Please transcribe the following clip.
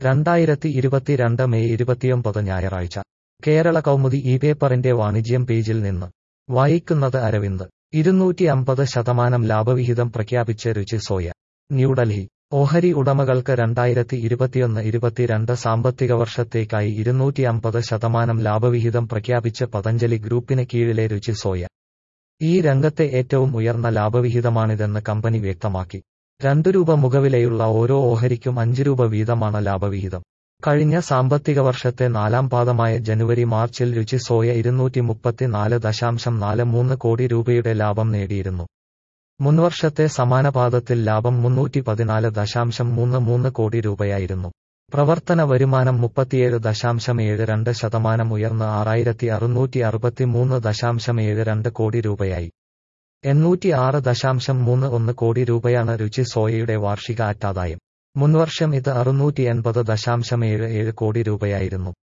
രണ്ടായിരത്തി ഇരുപത്തിരണ്ട് മെയ് ഇരുപത്തിയൊമ്പത് ഞായറാഴ്ച കേരള കൗമുദി ഈ പേപ്പറിന്റെ വാണിജ്യം പേജിൽ നിന്ന് വായിക്കുന്നത് അരവിന്ദ് ഇരുന്നൂറ്റി അമ്പത് ശതമാനം ലാഭവിഹിതം പ്രഖ്യാപിച്ച് രുചി സോയ ന്യൂഡൽഹി ഓഹരി ഉടമകൾക്ക് രണ്ടായിരത്തി ഇരുപത്തിയൊന്ന് ഇരുപത്തിരണ്ട് സാമ്പത്തിക വർഷത്തേക്കായി ഇരുന്നൂറ്റി അമ്പത് ശതമാനം ലാഭവിഹിതം പ്രഖ്യാപിച്ച് പതഞ്ജലി ഗ്രൂപ്പിന് കീഴിലെ രുചി സോയ ഈ രംഗത്തെ ഏറ്റവും ഉയർന്ന ലാഭവിഹിതമാണിതെന്ന് കമ്പനി വ്യക്തമാക്കി രണ്ടു രൂപ മുഖവിലയുള്ള ഓരോ ഓഹരിക്കും അഞ്ച് രൂപ വീതമാണ് ലാഭവിഹിതം കഴിഞ്ഞ സാമ്പത്തിക വർഷത്തെ നാലാം പാദമായ ജനുവരി മാർച്ചിൽ രുചി സോയ ഇരുന്നൂറ്റി മുപ്പത്തിനാല് ദശാംശം നാല് മൂന്ന് കോടി രൂപയുടെ ലാഭം നേടിയിരുന്നു മുൻവർഷത്തെ സമാന പാദത്തിൽ ലാഭം മുന്നൂറ്റി പതിനാല് ദശാംശം മൂന്ന് മൂന്ന് കോടി രൂപയായിരുന്നു പ്രവർത്തന വരുമാനം മുപ്പത്തിയേഴ് ദശാംശം ഏഴ് രണ്ട് ശതമാനം ഉയർന്ന് ആറായിരത്തി അറുന്നൂറ്റി അറുപത്തിമൂന്ന് ദശാംശം ഏഴ് രണ്ട് കോടി രൂപയായി എണ്ണൂറ്റി ആറ് ദശാംശം മൂന്ന് ഒന്ന് കോടി രൂപയാണ് രുചി സോയയുടെ വാർഷിക അറ്റാദായം മുൻവർഷം ഇത് അറുന്നൂറ്റി എൺപത് ദശാംശം ഏഴ് ഏഴ് കോടി രൂപയായിരുന്നു